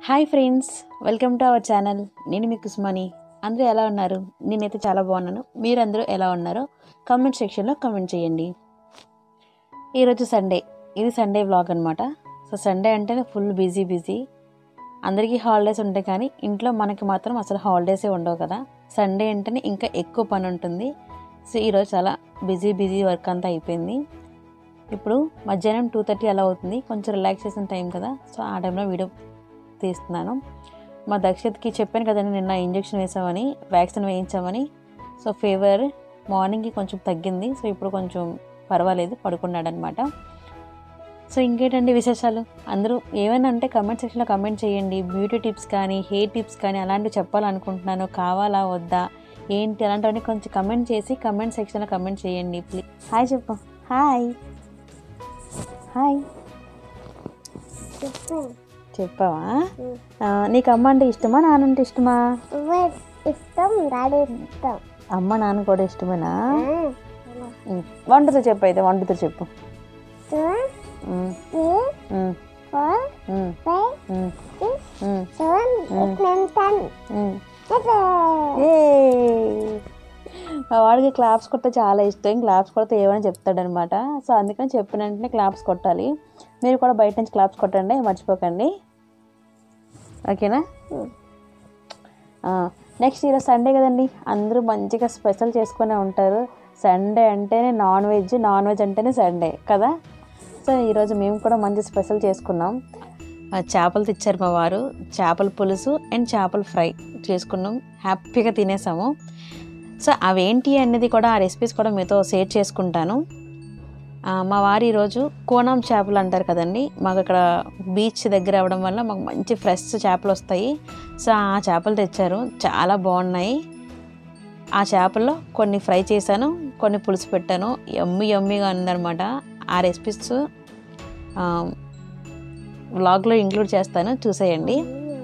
Hi friends welcome to our channel నేను మీ కుస్మని అందరూ ఎలా ఉన్నారు నేనైతే చాలా బాగున్నాను మీరందరూ ఎలా ఉన్నారో కామెంట్ సెక్షన్లో కామెంట్ చేయండి ఈరోజు సండే ఇది సండే వ్లాగ్ అనమాట సో సండే అంటేనే ఫుల్ బిజీ బిజీ అందరికీ హాలిడేస్ ఉంటాయి కానీ ఇంట్లో మనకి మాత్రం అసలు హాలిడేసే ఉండవు కదా సండే అంటేనే ఇంకా ఎక్కువ పని ఉంటుంది సో ఈరోజు చాలా బిజీ బిజీ వర్క్ అంతా అయిపోయింది ఇప్పుడు మధ్యాహ్నం టూ థర్టీ అలా అవుతుంది కొంచెం రిలాక్సేషన్ టైం కదా సో ఆ టైంలో వీడియో తీస్తున్నాను మా దక్షిత్కి చెప్పాను కదండి నిన్న ఇంజెక్షన్ వేసామని వ్యాక్సిన్ వేయించామని సో ఫీవర్ మార్నింగ్కి కొంచెం తగ్గింది సో ఇప్పుడు కొంచెం పర్వాలేదు పడుకున్నాడు అనమాట సో ఇంకేంటండి విశేషాలు అందరూ ఏమైనా అంటే కమెంట్ సెక్షన్లో కమెంట్ చేయండి బ్యూటీ టిప్స్ కానీ హెయిర్ టిప్స్ కానీ అలాంటివి చెప్పాలనుకుంటున్నాను కావాలా వద్దా ఏంటి అలాంటివన్నీ కొంచెం కమెంట్ చేసి కమెంట్ సెక్షన్లో కమెంట్ చేయండి ప్లీజ్ హాయ్ చెప్పు హాయ్ హాయ్ చెప్పావా ఆ, నీకు అమ్మ అంటే ఇష్టమా నాన్న అంటే ఇష్టమా ఇష్టం డాడీ ఇష్టం అమ్మ నాన్న కూడా ఇష్టమేనా ఉమ్, వంటతో చెప్పు అయితే వంటతో చెప్పు two um, three um, four um, five um, six um, seven eight nine ten um. ఏయ్! మా వాడికి క్లాప్స్ కొడితే చాలా ఇష్టం క్లాప్స్ కొడితే ఏమైనా చెప్తాడనమాట సో అందుకని చెప్పిన వెంటనే క్లాప్స్ కొట్టాలి మీరు కూడా బయట నుంచి క్లాప్స్ కొట్టండి మర్చిపోకండి ఓకేనా నెక్స్ట్ ఈరోజు సండే కదండి అందరూ మంచిగా స్పెషల్ చేసుకునే ఉంటారు సండే అంటేనే నాన్ వెజ్ నాన్ వెజ్ అంటేనే సండే కదా సో ఈరోజు మేము కూడా మంచి స్పెషల్ చేసుకున్నాం ఆ, చేపలు తెచ్చారు మా వారు చేపల పులుసు అండ్ చేపల ఫ్రై చేసుకున్నాం హ్యాపీగా తినేసాము సో అవేంటి అనేది కూడా ఆ రెసిపీస్ కూడా మీతో షేర్ చేసుకుంటాను ఆ, మా వారు ఈరోజు కోనం చేపలు అంటారు కదండి మాకు ఇక్కడ బీచ్ దగ్గర అవ్వడం వల్ల మాకు మంచి ఫ్రెష్ చేపలు వస్తాయి సో ఆ చేపలు తెచ్చారు చాలా బాగున్నాయి ఆ చేపల్లో కొన్ని ఫ్రై చేశాను కొన్ని పులుసు పెట్టాను ఎమ్మి ఎమ్మిగా ఉందన్నమాట ఆ రెసిపీస్ వ్లాగ్లో ఇంక్లూడ్ చేస్తాను చూసేయండి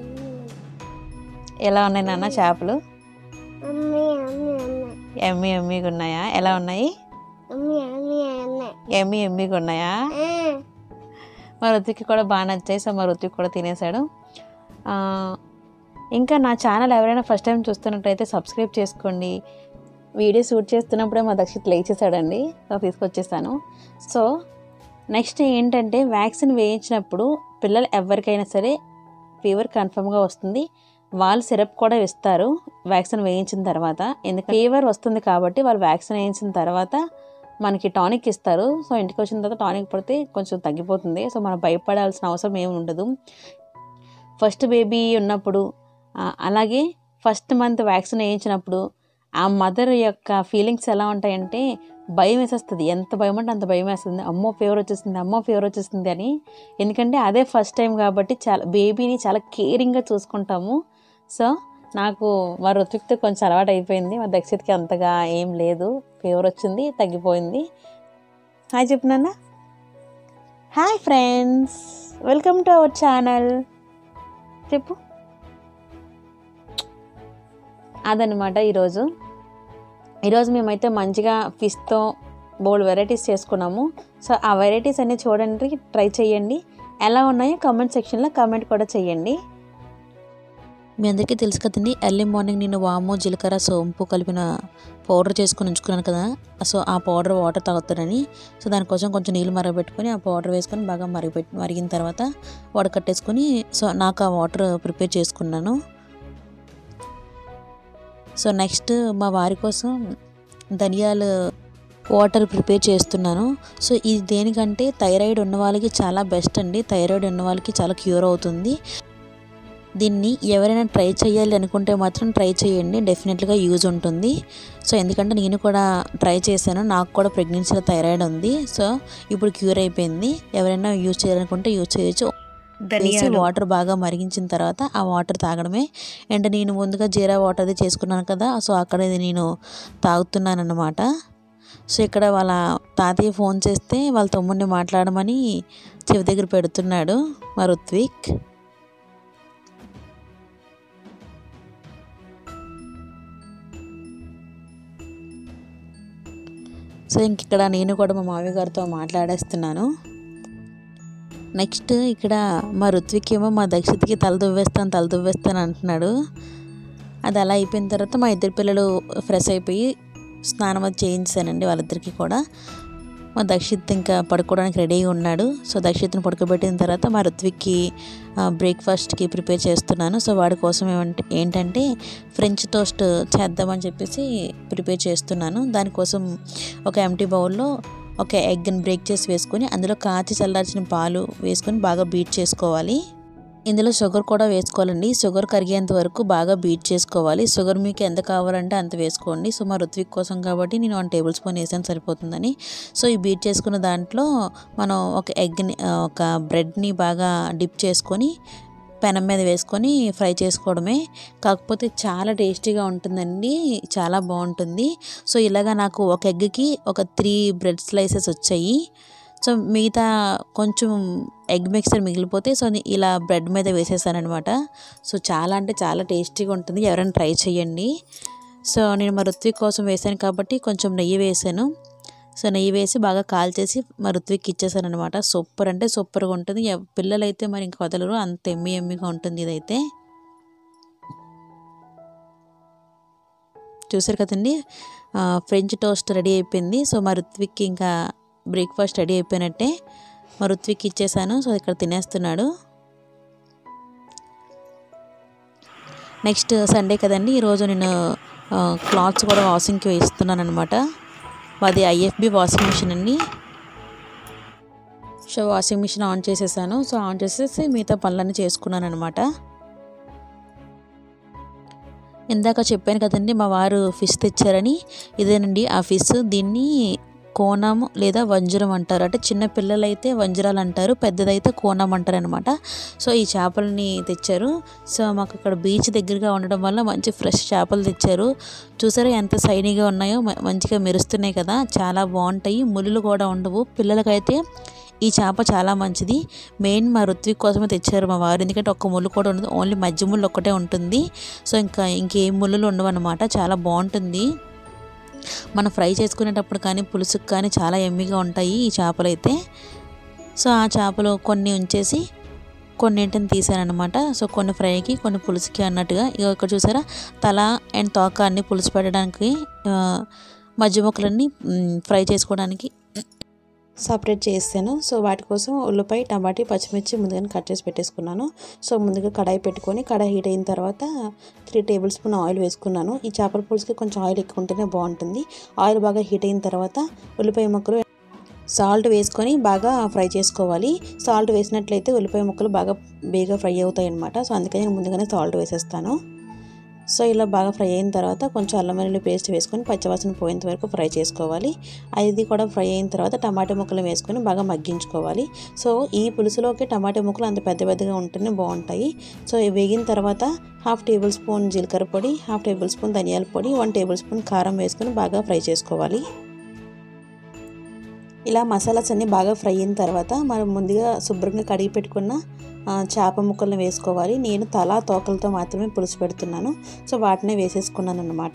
ఎలా ఉన్నాయి నాన్న చేపలు అమ్మి అమ్మి అమ్మి ఎమ్మి ఎమ్మిగా ఉన్నాయా ఎలా ఉన్నాయి అమ్మి అమ్మి అమ్మి ఎమ్మి ఎమ్మిగా ఉన్నాయా మా రుతికి కూడా బాగా నచ్చాయి సో మా రుతికి కూడా తినేశాడు ఆ, ఇంకా నా ఛానల్ ఎవరైనా ఫస్ట్ టైం చూస్తున్నట్టయితే సబ్స్క్రైబ్ చేసుకోండి వీడియో షూట్ చేస్తున్నప్పుడే మా దక్షిత్ లేచేసాడండి సో తీసుకొచ్చేసాను సో నెక్స్ట్ ఏంటంటే వ్యాక్సిన్ వేయించినప్పుడు పిల్లలు ఎవరికైనా సరే ఫీవర్ కన్ఫర్మ్గా వస్తుంది వాళ్ళు సిరప్ కూడా ఇస్తారు వ్యాక్సిన్ వేయించిన తర్వాత ఎందుకంటే ఫీవర్ వస్తుంది కాబట్టి వాళ్ళు వ్యాక్సిన్ వేయించిన తర్వాత మనకి టానిక్ ఇస్తారు సో ఇంటికి వచ్చిన తర్వాత టానిక్ పడితే కొంచెం తగ్గిపోతుంది సో మనం భయపడాల్సిన అవసరం ఏమి ఉండదు ఫస్ట్ బేబీ ఉన్నప్పుడు ఆ, అలాగే ఫస్ట్ మంత్ వ్యాక్సిన్ వేయించినప్పుడు ఆ మదర్ యొక్క ఫీలింగ్స్ ఎలా ఉంటాయంటే భయం వేసేస్తుంది ఎంత భయం అంటే అంత భయం వేస్తుంది అమ్మో ఫీవర్ వచ్చేస్తుంది అమ్మో ఫీవర్ వచ్చేస్తుంది అని ఎందుకంటే అదే ఫస్ట్ టైం కాబట్టి చాలా బేబీని చాలా కేరింగ్గా చూసుకుంటాము సో నాకు మా ఋతుక్తో కొంచెం అలవాటు అయిపోయింది మా దక్షిత్కి అంతగా ఏం లేదు ఫీవర్ వచ్చింది తగ్గిపోయింది హాయ్ చెప్పు నాన్న hi friends welcome to our channel చెప్పు అదనమాట ఈరోజు ఈరోజు మేమైతే మంచిగా ఫిష్తో బోల్డ్ వెరైటీస్ చేసుకున్నాము సో ఆ వెరైటీస్ అన్ని చూడండి ట్రై చేయండి ఎలా ఉన్నాయో కామెంట్ సెక్షన్లో కామెంట్ కూడా చేయండి మీ అందరికీ తెలుసు కదండి ఎర్లీ మార్నింగ్ నేను వాము జీలకర్ర సోంపు కలిపిన పౌడర్ చేసుకుని ఉంచుకున్నాను కదా సో ఆ పౌడర్ వాటర్ తాగుతానని సో దానికోసం కొంచెం నీళ్ళు మరగబెట్టుకొని ఆ పౌడర్ వేసుకొని బాగా మరగబెట్టి మరిగిన తర్వాత వడకట్టేసుకొని సో నాకు ఆ వాటర్ ప్రిపేర్ చేసుకున్నాను సో నెక్స్ట్ మా వారి కోసం ధనియాలు వాటర్ ప్రిపేర్ చేస్తున్నాను సో ఇది దేనికంటే థైరాయిడ్ ఉన్న వాళ్ళకి చాలా బెస్ట్ అండి థైరాయిడ్ ఉన్న వాళ్ళకి చాలా క్యూర్ అవుతుంది దీన్ని ఎవరైనా ట్రై చేయాలి అనుకుంటే మాత్రం ట్రై చేయండి డెఫినెట్గా యూజ్ ఉంటుంది సో ఎందుకంటే నేను కూడా ట్రై చేశాను నాకు కూడా ప్రెగ్నెన్సీలో థైరాయిడ్ ఉంది సో ఇప్పుడు క్యూర్ అయిపోయింది ఎవరైనా యూజ్ చేయాలనుకుంటే యూజ్ చేయొచ్చు వేసి వాటర్ బాగా మరిగించిన తర్వాత ఆ వాటర్ తాగడమే అండ్ నేను ముందుగా జీరా వాటర్ అది చేసుకున్నాను కదా సో అక్కడ ఇది నేను తాగుతున్నాను అన్నమాట సో ఇక్కడ వాళ్ళ తాతయ్య ఫోన్ చేస్తే వాళ్ళ తమ్ముడిని మాట్లాడమని చెవి దగ్గర పెడుతున్నాడు మా రుత్విక్ సో ఇంక ఇక్కడ నేను కూడా మా మామయ్య గారితో మాట్లాడేస్తున్నాను నెక్స్ట్ ఇక్కడ మా ఋత్విక్ ఏమో మా దక్షిత్కి తల దువ్వేస్తాను తల దువ్వేస్తాను అంటున్నాడు అది అలా అయిపోయిన తర్వాత మా ఇద్దరు పిల్లలు ఫ్రెష్ అయిపోయి స్నానం అది చేయించానండి వాళ్ళిద్దరికి కూడా మా దక్షిత్ ఇంకా పడుకోవడానికి రెడీగా ఉన్నాడు సో దక్షిత్ని పడుకోబెట్టిన తర్వాత మా ఋత్విక్కి బ్రేక్ఫాస్ట్కి ప్రిపేర్ చేస్తున్నాను సో వాడి కోసం ఏమంటే ఏంటంటే ఫ్రెంచ్ టోస్ట్ చేద్దామని చెప్పేసి ప్రిపేర్ చేస్తున్నాను దానికోసం ఒక ఎంటీ బౌల్లో ఒక ఎగ్ని బ్రేక్ చేసి వేసుకొని అందులో కాచి చల్లార్చిన పాలు వేసుకొని బాగా బీట్ చేసుకోవాలి ఇందులో షుగర్ కూడా వేసుకోవాలండి షుగర్ కరిగేంత వరకు బాగా బీట్ చేసుకోవాలి షుగర్ మీకు ఎంత కావాలంటే అంత వేసుకోండి సో మా ఋత్విక్ కోసం కాబట్టి నేను వన్ టేబుల్ స్పూన్ వేసాను సరిపోతుందని సో ఈ బీట్ చేసుకున్న దాంట్లో మనం ఒక ఎగ్ని ఆ, ఒక బ్రెడ్ని బాగా డిప్ చేసుకొని పెనం మీద వేసుకొని ఫ్రై చేసుకోవడమే కాకపోతే చాలా టేస్టీగా ఉంటుందండి చాలా బాగుంటుంది సో ఇలాగా నాకు ఒక ఎగ్కి ఒక త్రీ బ్రెడ్ స్లైసెస్ వచ్చాయి సో మిగతా కొంచెం ఎగ్ మిక్సర్ మిగిలిపోతే సో ని- ఇలా బ్రెడ్ మీద వేసేసానమాట సో చాలా అంటే చాలా టేస్టీగా ఉంటుంది ఎవరైనా ట్రై చేయండి సో నేను మా ఋత్విక్ కోసం వేసాను కాబట్టి కొంచెం నెయ్యి వేసాను సో నెయ్యి వేసి బాగా కాల్చేసి మా ఋత్విక్ ఇచ్చేసాను అనమాట సూపర్ అంటే సూపర్గా ఉంటుంది ఎవ్- పిల్లలైతే మరి ఇంక వదలరు అంత ఎమ్మి ఎమ్మిగా ఉంటుంది ఇదైతే చూసారు కదండి ఆ, ఫ్రెంచ్ టోస్ట్ రెడీ అయిపోయింది సో మా ఋత్విక్ ఇంకా బ్రేక్ఫాస్ట్ రెడీ అయిపోయినట్టే మా ఋత్విక్ ఇచ్చేసాను సో ఇక్కడ తినేస్తున్నాడు నెక్స్ట్ సండే కదండి ఈరోజు నేను క్లాత్స్ కూడా వాషింగ్కి వేస్తున్నాను అనమాట అది ఐఎఫ్బి వాషింగ్ మిషన్ అండి సో వాషింగ్ మిషన్ ఆన్ చేసేసాను సో ఆన్ చేసేసి మిగతా పనులన్నీ చేసుకున్నాను అనమాట ఇందాక చెప్పాను కదండి మా వారు ఫిష్ తెచ్చారని ఇదేనండి ఆ ఫిష్ దీన్ని కోనం లేదా వంజరం అంటారు అంటే చిన్న పిల్లలైతే వంజరాలు అంటారు పెద్దదైతే కోనం అంటారు అనమాట సో ఈ చేపలని తెచ్చారు సో మాకు అక్కడ బీచ్ దగ్గరగా ఉండడం వల్ల మంచి ఫ్రెష్ చేపలు తెచ్చారు చూసారా ఎంత సైనీగా ఉన్నాయో మ- మంచిగా మెరుస్తున్నాయి కదా చాలా బాగుంటాయి ముళ్ళు కూడా ఉండవు పిల్లలకైతే ఈ చేప చాలా మంచిది మెయిన్ మా ఋత్విక్ కోసమే తెచ్చారు మా వారు ఎందుకంటే ఒక్క ముళ్ళు కూడా ఉండదు ఓన్లీ మధ్య ముళ్ళు ఒక్కటే ఉంటుంది సో ఇంకా ఇంకేం ముళ్ళులు ఉండవు అనమాట చాలా బాగుంటుంది మనం ఫ్రై చేసుకునేటప్పుడు కానీ పులుసుకు కానీ చాలా ఎమ్మిగా ఉంటాయి ఈ చేపలు అయితే సో ఆ చేపలు కొన్ని ఉంచేసి కొన్నింటిని తీసానమాట సో కొన్ని ఫ్రైకి కొన్ని పులుసుకి అన్నట్టుగా ఇక ఇక్కడ చూసారా తల అండ్ తోక అన్ని పులుసు పెట్టడానికి ఆ, మధ్య ముక్కలన్నీ మ్, ఫ్రై చేసుకోవడానికి సపరేట్ చేస్తాను సో వాటి కోసం ఉల్లిపాయ టమాటీ పచ్చిమిర్చి ముందుగానే కట్ చేసి పెట్టేసుకున్నాను సో ముందుగా కడాయి పెట్టుకొని కడాయి హీట్ అయిన తర్వాత త్రీ టేబుల్ స్పూన్ ఆయిల్ వేసుకున్నాను ఈ చేపల పులుసుకి కొంచెం ఆయిల్ ఎక్కువ ఉంటేనే బాగుంటుంది ఆయిల్ బాగా హీట్ అయిన తర్వాత ఉల్లిపాయ ముక్కలు సాల్ట్ వేసుకొని బాగా ఫ్రై చేసుకోవాలి సాల్ట్ వేసినట్లయితే ఉల్లిపాయ ముక్కలు బాగా బేగా ఫ్రై అవుతాయి అన్నమాట సో అందుకని నేను ముందుగానే సాల్ట్ వేసేస్తాను సో ఇలా బాగా ఫ్రై అయిన తర్వాత కొంచెం అల్లం వెల్లుల్లి పేస్ట్ వేసుకొని పచ్చవాసన పోయేంత వరకు ఫ్రై చేసుకోవాలి అది కూడా ఫ్రై అయిన తర్వాత టమాటా ముక్కలు వేసుకొని బాగా మగ్గించుకోవాలి సో ఈ పులుసులోకి టమాటా ముక్కలు అంత పెద్ద పెద్దగా ఉంటేనే బాగుంటాయి సో ఇవి వేగిన తర్వాత హాఫ్ టేబుల్ స్పూన్ జీలకర్ర పొడి హాఫ్ టేబుల్ స్పూన్ ధనియాల పొడి వన్ టేబుల్ స్పూన్ కారం వేసుకొని బాగా ఫ్రై చేసుకోవాలి ఇలా మసాలాస్ అన్నీ బాగా ఫ్రై అయిన తర్వాత మనం ముందుగా శుభ్రంగా కడిగి పెట్టుకున్న ఆ, చేప ముక్కలను వేసుకోవాలి నేను తలా తోకలతో మాత్రమే పులుసు పెడుతున్నాను సో వాటినే వేసేసుకున్నాను అన్నమాట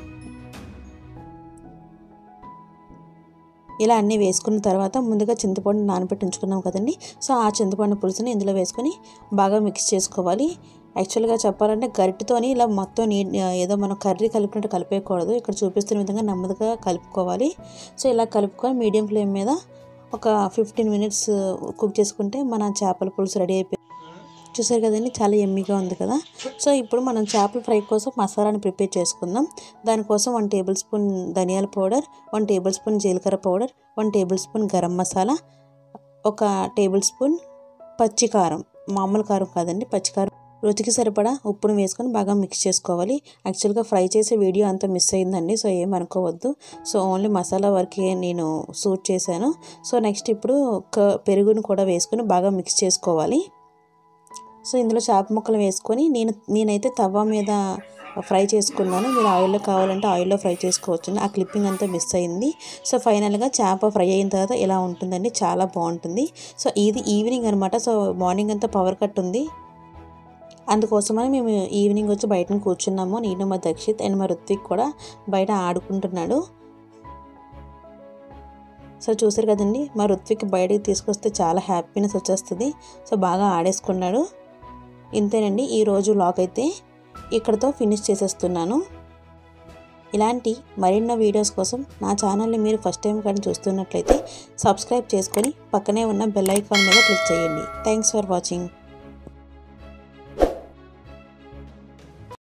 ఇలా అన్నీ వేసుకున్న తర్వాత ముందుగా చింతపండు నానబెట్టి ఉంచుకున్నాం కదండి సో ఆ చింతపండు పులుసుని ఇందులో వేసుకొని బాగా మిక్స్ చేసుకోవాలి యాక్చువల్గా చెప్పాలంటే గరిటెతోని ఇలా మొత్తం నీ ఏదో మనం కర్రీ కలిపినట్టు కలిపేయకూడదు ఇక్కడ చూపిస్తున్న విధంగా నెమ్మదిగా కలుపుకోవాలి సో ఇలా కలుపుకొని మీడియం ఫ్లేమ్ మీద ఒక ఫిఫ్టీన్ మినిట్స్ కుక్ చేసుకుంటే మన చేపల పులుసు రెడీ అయిపోయింది చూసారు కదండి చాలా ఎమ్మీగా ఉంది కదా సో ఇప్పుడు మనం చేపల ఫ్రై కోసం మసాలాని ప్రిపేర్ చేసుకుందాం దానికోసం వన్ టేబుల్ స్పూన్ ధనియాల పౌడర్ వన్ టేబుల్ స్పూన్ జీలకర్ర powder one tablespoon garam masala ఒక టేబుల్ స్పూన్ పచ్చి కారం మామూలు కారం కాదండి పచ్చి కారం రుచికి సరిపడా ఉప్పును వేసుకొని బాగా మిక్స్ చేసుకోవాలి యాక్చువల్గా ఫ్రై చేసే వీడియో అంతా మిస్ అయిందండి సో ఏం అనుకోవద్దు సో ఓన్లీ మసాలా వరకే నేను సూట్ చేశాను సో నెక్స్ట్ ఇప్పుడు క- పెరుగును కూడా వేసుకొని బాగా మిక్స్ చేసుకోవాలి సో ఇందులో చేప ముక్కలు వేసుకొని నేను నేనైతే తవ్వ మీద ఫ్రై చేసుకున్నాను మీరు ఆయిల్లో కావాలంటే ఆయిల్లో ఫ్రై చేసుకోవచ్చు ఆ క్లిప్పింగ్ అంతా మిస్ అయింది సో ఫైనల్గా చేప ఫ్రై అయిన తర్వాత ఇలా ఉంటుందండి చాలా బాగుంటుంది సో ఇది ఈవినింగ్ అనమాట సో మార్నింగ్ అంతా పవర్ కట్ ఉంది అందుకోసమని మేము ఈవినింగ్ వచ్చి బయటను కూర్చున్నాము నేను మా దక్షిత్ అండ్ మా ఋత్విక్ కూడా బయట ఆడుకుంటున్నాడు సో చూసారు కదండి మా ఋత్విక్ బయటికి తీసుకొస్తే చాలా హ్యాపీనెస్ వచ్చేస్తుంది సో బాగా ఆడేసుకున్నాడు ఇంతేనండి ఈరోజు లాక్ అయితే ఇక్కడతో ఫినిష్ చేసేస్తున్నాను ఇలాంటి మరిన్నో వీడియోస్ కోసం నా ఛానల్ని మీరు ఫస్ట్ టైం కానీ చూస్తున్నట్లయితే సబ్స్క్రైబ్ చేసుకొని పక్కనే ఉన్న బెల్ ఐకాన్ మీద క్లిక్ చేయండి థ్యాంక్స్ ఫర్ వాచింగ్